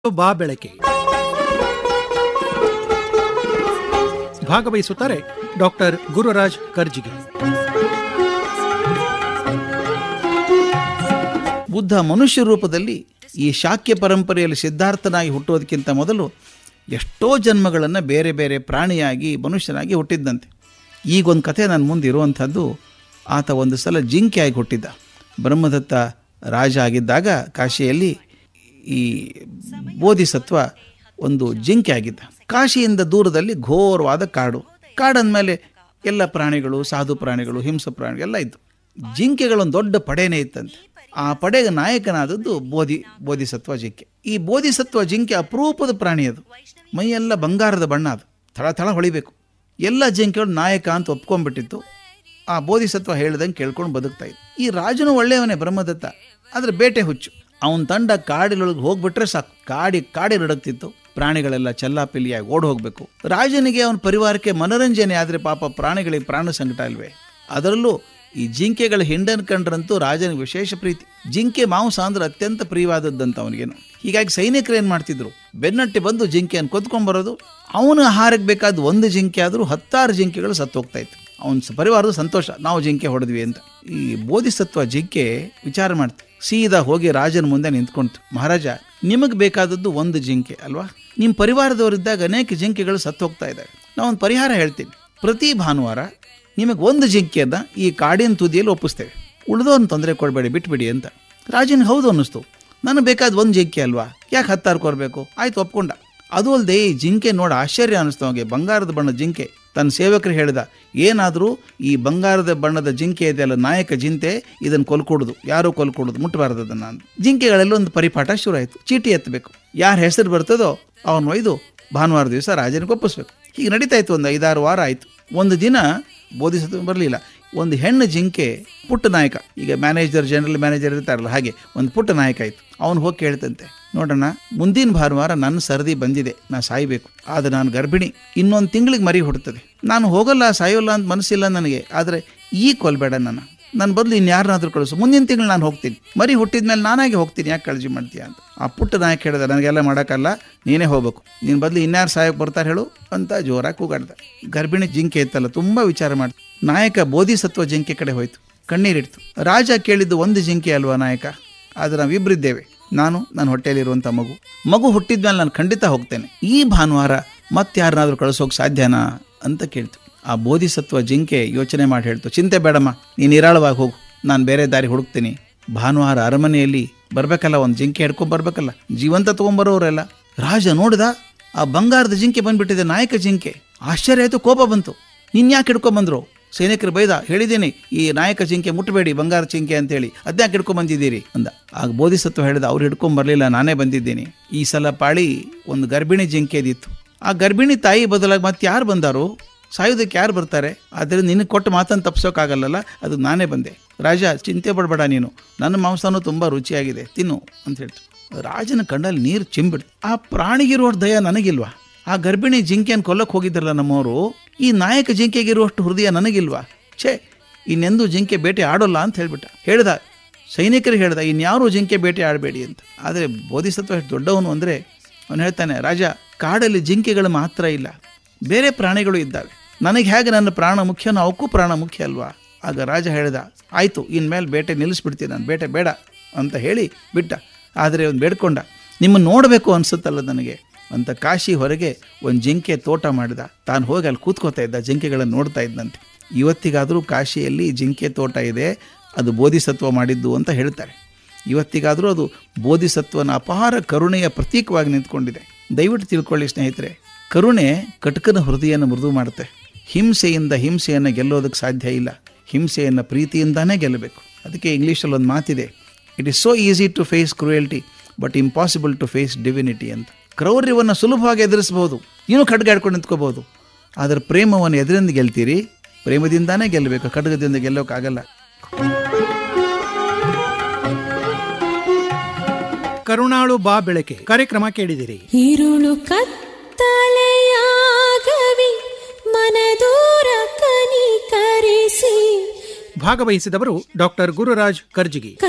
ಬಾ ಬೆಳಕೆ ಭಾಗವಹಿಸುತ್ತಾರೆ ಡಾಕ್ಟರ್ ಗುರುರಾಜ್ ಕರ್ಜಿಗಿ ಬುದ್ಧ ಮನುಷ್ಯ ರೂಪದಲ್ಲಿ ಈ ಶಾಕ್ಯ ಪರಂಪರೆಯಲ್ಲಿ ಸಿದ್ಧಾರ್ಥನಾಗಿ ಹುಟ್ಟೋದಕ್ಕಿಂತ ಮೊದಲು ಎಷ್ಟೋ ಜನ್ಮಗಳನ್ನು ಬೇರೆ ಬೇರೆ ಪ್ರಾಣಿಯಾಗಿ ಮನುಷ್ಯನಾಗಿ ಹುಟ್ಟಿದ್ದಂತೆ ಈಗೊಂದು ಕಥೆ ನನ್ನ ಮುಂದೆ ಇರುವಂಥದ್ದು ಆತ ಒಂದು ಸಲ ಜಿಂಕೆಯಾಗಿ ಹುಟ್ಟಿದ್ದ ಬ್ರಹ್ಮದತ್ತ ರಾಜ ಆಗಿದ್ದಾಗ ಕಾಶಿಯಲ್ಲಿ ಈ ಬೋಧಿಸತ್ವ ಒಂದು ಜಿಂಕೆ ಆಗಿದ್ದ ಕಾಶಿಯಿಂದ ದೂರದಲ್ಲಿ ಘೋರವಾದ ಕಾಡು ಕಾಡಂದಮೇಲೆ ಎಲ್ಲ ಪ್ರಾಣಿಗಳು ಸಾಧು ಪ್ರಾಣಿಗಳು ಹಿಂಸ ಪ್ರಾಣಿಗಳು ಎಲ್ಲ ಇದ್ದು ಜಿಂಕೆಗಳೊಂದು ದೊಡ್ಡ ಪಡೆನೇ ಇತ್ತಂತೆ ಆ ಪಡೆಗೆ ನಾಯಕನಾದದ್ದು ಬೋಧಿ ಬೋಧಿಸತ್ವ ಜಿಂಕೆ ಈ ಬೋಧಿಸತ್ವ ಜಿಂಕೆ ಅಪರೂಪದ ಪ್ರಾಣಿ ಅದು ಮೈಯೆಲ್ಲ ಬಂಗಾರದ ಬಣ್ಣ ಅದು ಥಳ ಥಳ ಹೊಳಿಬೇಕು ಎಲ್ಲ ಜಿಂಕೆಗಳು ನಾಯಕ ಅಂತ ಒಪ್ಕೊಂಡ್ಬಿಟ್ಟಿತ್ತು ಆ ಬೋಧಿಸತ್ವ ಹೇಳ್ದಂಗೆ ಕೇಳ್ಕೊಂಡು ಬದುಕ್ತಾ ಇತ್ತು ಈ ರಾಜನು ಒಳ್ಳೆಯವನೇ ಬ್ರಹ್ಮದತ್ತ ಆದರೆ ಬೇಟೆ ಹುಚ್ಚು ಅವನ ತಂಡ ಕಾಡಿನೊಳಗೆ ಹೋಗ್ಬಿಟ್ರೆ ಸಾಕು ಕಾಡಿ ಕಾಡಿ ನಡಕ್ತಿತ್ತು ಪ್ರಾಣಿಗಳೆಲ್ಲ ಚೆಲ್ಲಾಪಿಲ್ಲಿಯಾಗಿ ಓಡ್ ಹೋಗ್ಬೇಕು ರಾಜನಿಗೆ ಅವನ ಪರಿವಾರಕ್ಕೆ ಮನೋರಂಜನೆ ಆದರೆ ಪಾಪ ಪ್ರಾಣಿಗಳಿಗೆ ಪ್ರಾಣ ಸಂಕಟ ಅಲ್ವೇ ಅದರಲ್ಲೂ ಈ ಜಿಂಕೆಗಳ ಹಿಂಡನ್ ಕಂಡ್ರಂತೂ ರಾಜನಿಗೆ ವಿಶೇಷ ಪ್ರೀತಿ ಜಿಂಕೆ ಮಾಂಸ ಅಂದ್ರೆ ಅತ್ಯಂತ ಪ್ರಿಯವಾದದ್ದಂತ ಅವನಿಗೇನು ಹೀಗಾಗಿ ಸೈನಿಕರು ಏನು ಮಾಡ್ತಿದ್ರು ಬೆನ್ನಟ್ಟಿ ಬಂದು ಜಿಂಕೆಯನ್ನು ಕೊತ್ಕೊಂಡ್ಬರೋದು ಅವನ ಆಹಾರಕ್ಕೆ ಬೇಕಾದ ಒಂದು ಜಿಂಕೆ ಆದರೂ ಹತ್ತಾರು ಜಿಂಕೆಗಳು ಸತ್ತು ಹೋಗ್ತಾ ಇತ್ತು ಅವನ ಪರಿವಾರದ ಸಂತೋಷ ನಾವು ಜಿಂಕೆ ಹೊಡೆದ್ವಿ ಅಂತ ಈ ಬೋಧಿಸತ್ವ ಜಿಂಕೆ ವಿಚಾರ ಮಾಡ್ತು ಸೀದಾ ಹೋಗಿ ರಾಜನ ಮುಂದೆ ನಿಂತ್ಕೊಂತು ಮಹಾರಾಜ ನಿಮಗೆ ಬೇಕಾದದ್ದು ಒಂದು ಜಿಂಕೆ ಅಲ್ವಾ ನಿಮ್ಮ ಪರಿವಾರದವರಿದ್ದಾಗ ಅನೇಕ ಜಿಂಕೆಗಳು ಸತ್ತು ಹೋಗ್ತಾ ಇದ್ದಾವೆ ನಾವು ಒಂದು ಪರಿಹಾರ ಹೇಳ್ತೀನಿ ಪ್ರತಿ ಭಾನುವಾರ ನಿಮಗೆ ಒಂದು ಜಿಂಕೆಯನ್ನು ಈ ಕಾಡಿನ ತುದಿಯಲ್ಲಿ ಒಪ್ಪಿಸ್ತೇವೆ ಉಳಿದೋನ್ ತೊಂದರೆ ಕೊಡಬೇಡಿ ಬಿಟ್ಬಿಡಿ ಅಂತ ರಾಜನಿಗೆ ಹೌದು ಅನ್ನಿಸ್ತು ನನಗೆ ಬೇಕಾದ ಒಂದು ಜಿಂಕೆ ಅಲ್ವಾ ಯಾಕೆ ಹತ್ತಾರು ಕೊರಬೇಕು ಆಯ್ತು ಒಪ್ಕೊಂಡ ಅದು ಅಲ್ಲದೆ ಈ ಜಿಂಕೆ ನೋಡಿ ಆಶ್ಚರ್ಯ ಅನ್ನಿಸ್ತು ಅವನಿಗೆ ಬಂಗಾರದ ಬಣ್ಣದ ಜಿಂಕೆ ತನ್ನ ಸೇವಕರು ಹೇಳಿದ ಏನಾದರೂ ಈ ಬಂಗಾರದ ಬಣ್ಣದ ಜಿಂಕೆ ಇದೆಯಲ್ಲ ನಾಯಕ ಜಿಂತೆ ಇದನ್ನು ಕೊಲ್ಕೊಡುದು ಯಾರೂ ಕೊಲ್ಕೊಡುದು ಮುಟ್ಟಬಾರದು ಅದನ್ನು ಅಂತ ಜಿಂಕೆಗಳೆಲ್ಲ ಒಂದು ಪರಿಪಾಠ ಶುರು ಆಯಿತು ಚೀಟಿ ಎತ್ತಬೇಕು ಯಾರ ಹೆಸರು ಬರ್ತದೋ ಅವನು ಒಯ್ದು ಭಾನುವಾರ ದಿವಸ ರಾಜನಿಗೆ ಒಪ್ಪಿಸ್ಬೇಕು ಹೀಗೆ ನಡೀತಾ ಇತ್ತು ಒಂದು ಐದಾರು ವಾರ ಆಯಿತು ಒಂದು ದಿನ ಬೋಧಿಸೋದು ಬರಲಿಲ್ಲ ಒಂದು ಹೆಣ್ಣು ಜಿಂಕೆ ಪುಟ್ಟ ನಾಯಕ ಈಗ ಮ್ಯಾನೇಜರ್ ಜನರಲ್ ಮ್ಯಾನೇಜರ್ ಇರ್ತಾರಲ್ಲ ಹಾಗೆ ಒಂದು ಪುಟ್ಟ ನಾಯಕ ಆಯಿತು ಅವನು ಹೋಗಿ ಕೇಳ್ತಂತೆ ನೋಡೋಣ ಮುಂದಿನ ಭಾನುವಾರ ನನ್ನ ಸರದಿ ಬಂದಿದೆ ನಾ ಸಾಯ್ಬೇಕು ಆದರೆ ನಾನು ಗರ್ಭಿಣಿ ಇನ್ನೊಂದು ತಿಂಗಳಿಗೆ ಮರಿ ಹುಡ್ತದೆ ನಾನು ಹೋಗಲ್ಲ ಸಾಯೋಲ್ಲ ಅಂತ ಮನಸ್ಸಿಲ್ಲ ನನಗೆ ಆದರೆ ಈ ಕೊಲ್ಬೇಡ ನನ್ನ ನನ್ನ ಬದಲು ಇನ್ಯಾರನ್ನಾದ್ರೂ ಕಳಿಸು ಮುಂದಿನ ತಿಂಗಳು ನಾನು ಹೋಗ್ತೀನಿ ಮರಿ ಹುಟ್ಟಿದ ಮೇಲೆ ನಾನಾಗೆ ಹೋಗ್ತೀನಿ ಯಾಕೆ ಕಾಳಜಿ ಮಾಡ್ತೀಯ ಅಂತ ಆ ಪುಟ್ಟ ನಾಯಕ ಹೇಳಿದ ನನಗೆಲ್ಲ ಮಾಡೋಕ್ಕಲ್ಲ ನೀನೇ ಹೋಗ್ಬೇಕು ನಿನ್ನ ಬದಲು ಇನ್ಯಾರು ಸಾಯಕ್ಕೆ ಬರ್ತಾರೆ ಹೇಳು ಅಂತ ಜೋರಾಗಿ ಕೂಗಾಡ್ದ ಗರ್ಭಿಣಿ ಜಿಂಕೆ ಇತ್ತಲ್ಲ ತುಂಬ ವಿಚಾರ ಮಾಡ್ತು ನಾಯಕ ಬೋಧಿಸತ್ವ ಜಿಂಕೆ ಕಡೆ ಹೋಯ್ತು ಕಣ್ಣೀರಿಡ್ತು ರಾಜ ಕೇಳಿದ್ದು ಒಂದು ಜಿಂಕೆ ಅಲ್ವಾ ನಾಯಕ ಆದರೆ ನಾವಿಬ್ಬರಿದ್ದೇವೆ ನಾನು ನನ್ನ ಹೊಟ್ಟೆಯಲ್ಲಿರುವಂಥ ಮಗು ಮಗು ಹುಟ್ಟಿದ್ಮೇಲೆ ನಾನು ಖಂಡಿತ ಹೋಗ್ತೇನೆ ಈ ಭಾನುವಾರ ಮತ್ತೆ ಯಾರನ್ನಾದ್ರೂ ಕಳಿಸೋಕೆ ಸಾಧ್ಯನಾ ಅಂತ ಕೇಳ್ತು ಆ ಬೋಧಿಸತ್ವ ಜಿಂಕೆ ಯೋಚನೆ ಮಾಡಿ ಹೇಳ್ತು ಚಿಂತೆ ಬೇಡಮ್ಮ ನೀನು ನಿರಾಳವಾಗಿ ಹೋಗು ನಾನು ಬೇರೆ ದಾರಿ ಹುಡುಕ್ತೀನಿ ಭಾನುವಾರ ಅರಮನೆಯಲ್ಲಿ ಬರ್ಬೇಕಲ್ಲ ಒಂದು ಜಿಂಕೆ ಹಿಡ್ಕೊಂಡ್ ಬರ್ಬೇಕಲ್ಲ ಜೀವಂತ ತೊಗೊಂಬರೋರೆಲ್ಲ ರಾಜ ನೋಡಿದ ಆ ಬಂಗಾರದ ಜಿಂಕೆ ಬಂದ್ಬಿಟ್ಟಿದೆ ನಾಯಕ ಜಿಂಕೆ ಆಶ್ಚರ್ಯ ಆಯ್ತು ಕೋಪ ಬಂತು ನಿನ್ ಯಾಕೆ ಹಿಡ್ಕೊಂಬಂದ್ರು ಸೈನಿಕರು ಬೈದ ಹೇಳಿದ್ದೀನಿ ಈ ನಾಯಕ ಜಿಂಕೆ ಮುಟ್ಟಬೇಡಿ ಬಂಗಾರ ಜಿಂಕೆ ಅಂತೇಳಿ ಅದ್ಯಾಕೆ ಹಿಡ್ಕೊಂಡ್ ಬಂದಿದ್ದೀರಿ ಅಂದ ಆಗ ಬೋಧಿಸತ್ವ ಹೇಳಿದ ಅವ್ರು ಹಿಡ್ಕೊಂಡ್ ಬರಲಿಲ್ಲ ನಾನೇ ಬಂದಿದ್ದೀನಿ ಈ ಸಲ ಪಾಳಿ ಒಂದು ಗರ್ಭಿಣಿ ಜಿಂಕೆದಿತ್ತು ಆ ಗರ್ಭಿಣಿ ತಾಯಿ ಬದಲಾಗಿ ಮತ್ತೆ ಯಾರು ಬಂದಾರು ಸಾಯೋದಕ್ಕೆ ಯಾರು ಬರ್ತಾರೆ ಆದ್ದರಿಂದ ನಿನಗೆ ಕೊಟ್ಟು ಮಾತನ್ನು ತಪ್ಸೋಕ್ಕಾಗಲ್ಲಲ್ಲ ಅದು ನಾನೇ ಬಂದೆ ರಾಜ ಚಿಂತೆ ಪಡಬೇಡ ನೀನು ನನ್ನ ಮಾಂಸನೂ ತುಂಬ ರುಚಿಯಾಗಿದೆ ತಿನ್ನು ಅಂತ ಹೇಳ್ತು ರಾಜನ ಕಣ್ಣಲ್ಲಿ ನೀರು ಚಿಂಬಿಡ್ತು ಆ ಪ್ರಾಣಿಗಿರುವಷ್ಟು ದಯ ನನಗಿಲ್ವಾ ಆ ಗರ್ಭಿಣಿ ಜಿಂಕೆಯನ್ನು ಕೊಲ್ಲಕ್ಕೆ ಹೋಗಿದ್ರಲ್ಲ ನಮ್ಮವರು ಈ ನಾಯಕ ಜಿಂಕೆಗಿರುವಷ್ಟು ಹೃದಯ ನನಗಿಲ್ವಾ ಛೇ ಇನ್ನೆಂದೂ ಜಿಂಕೆ ಬೇಟೆ ಆಡೋಲ್ಲ ಅಂತ ಹೇಳ್ಬಿಟ್ಟ ಹೇಳ್ದ ಸೈನಿಕರಿಗೆ ಹೇಳ್ದ ಇನ್ಯಾರೂ ಜಿಂಕೆ ಬೇಟೆ ಆಡಬೇಡಿ ಅಂತ ಆದರೆ ಬೋಧಿಸತ್ವ ಎಷ್ಟು ದೊಡ್ಡವನು ಅಂದರೆ ಅವನು ಹೇಳ್ತಾನೆ ರಾಜ ಕಾಡಲ್ಲಿ ಜಿಂಕೆಗಳು ಮಾತ್ರ ಇಲ್ಲ ಬೇರೆ ಪ್ರಾಣಿಗಳು ಇದ್ದಾವೆ ನನಗೆ ಹೇಗೆ ನನ್ನ ಪ್ರಾಣ ಮುಖ್ಯನೋ ಅವಕ್ಕೂ ಪ್ರಾಣ ಮುಖ್ಯ ಅಲ್ವಾ ಆಗ ರಾಜ ಹೇಳಿದ ಆಯಿತು ಇನ್ಮೇಲೆ ಬೇಟೆ ನಿಲ್ಲಿಸ್ಬಿಡ್ತೀನಿ ನಾನು ಬೇಟೆ ಬೇಡ ಅಂತ ಹೇಳಿ ಬಿಟ್ಟ ಆದರೆ ಒಂದು ಬೇಡ್ಕೊಂಡ ನಿಮ್ಮನ್ನು ನೋಡಬೇಕು ಅನಿಸುತ್ತಲ್ಲ ನನಗೆ ಅಂತ ಕಾಶಿ ಹೊರಗೆ ಒಂದು ಜಿಂಕೆ ತೋಟ ಮಾಡಿದ ತಾನು ಹೋಗಿ ಅಲ್ಲಿ ಕೂತ್ಕೋತಾ ಇದ್ದ ಜಿಂಕೆಗಳನ್ನು ನೋಡ್ತಾ ಇದ್ದಂತೆ ಇವತ್ತಿಗಾದರೂ ಕಾಶಿಯಲ್ಲಿ ಜಿಂಕೆ ತೋಟ ಇದೆ ಅದು ಬೋಧಿಸತ್ವ ಮಾಡಿದ್ದು ಅಂತ ಹೇಳ್ತಾರೆ ಇವತ್ತಿಗಾದರೂ ಅದು ಬೋಧಿಸತ್ವನ ಅಪಾರ ಕರುಣೆಯ ಪ್ರತೀಕವಾಗಿ ನಿಂತ್ಕೊಂಡಿದೆ ದಯವಿಟ್ಟು ತಿಳ್ಕೊಳ್ಳಿ ಸ್ನೇಹಿತರೆ ಕರುಣೆ ಕಟಕನ ಹೃದಯನ ಮೃದು ಮಾಡುತ್ತೆ ಹಿಂಸೆಯಿಂದ ಹಿಂಸೆಯನ್ನು ಗೆಲ್ಲೋದಕ್ಕೆ ಸಾಧ್ಯ ಇಲ್ಲ ಹಿಂಸೆಯನ್ನು ಪ್ರೀತಿಯಿಂದಾನೇ ಗೆಲ್ಲಬೇಕು ಅದಕ್ಕೆ ಇಂಗ್ಲೀಷಲ್ಲಿ ಒಂದು ಮಾತಿದೆ it is so easy to face cruelty but impossible to face divinity ಅಂತ ಕ್ರೌರ್ಯವನ್ನು ಸುಲಭವಾಗಿ ಎದುರಿಸಬಹುದು ನೀನು ಖಡ್ಗಾಡ್ಕೊಂಡು ನಿಂತ್ಕೋಬಹುದು ಆದರೆ ಪ್ರೇಮವನ್ನು ಎದರಿಂದ ಗೆಲ್ತೀರಿ ಪ್ರೇಮದಿಂದಾನೇ ಗೆಲ್ಲಬೇಕು ಖಡ್ಗದಿಂದ ಗೆಲ್ಲೋಕ್ಕಾಗಲ್ಲ ಕರುಣಾಳು ಬಾ ಬೆಳಕೆ ಕಾರ್ಯಕ್ರಮ ಕೇಳಿದಿರಿ ഇരുളു കത്തലയാകവി മനദൂര കനിಕರಿಸಿ ಭಾಗವಹಿಸಿದವರು ಡಾಕ್ಟರ್ ಗುರುರಾಜ್ ಕರ್ಜಿಗಿ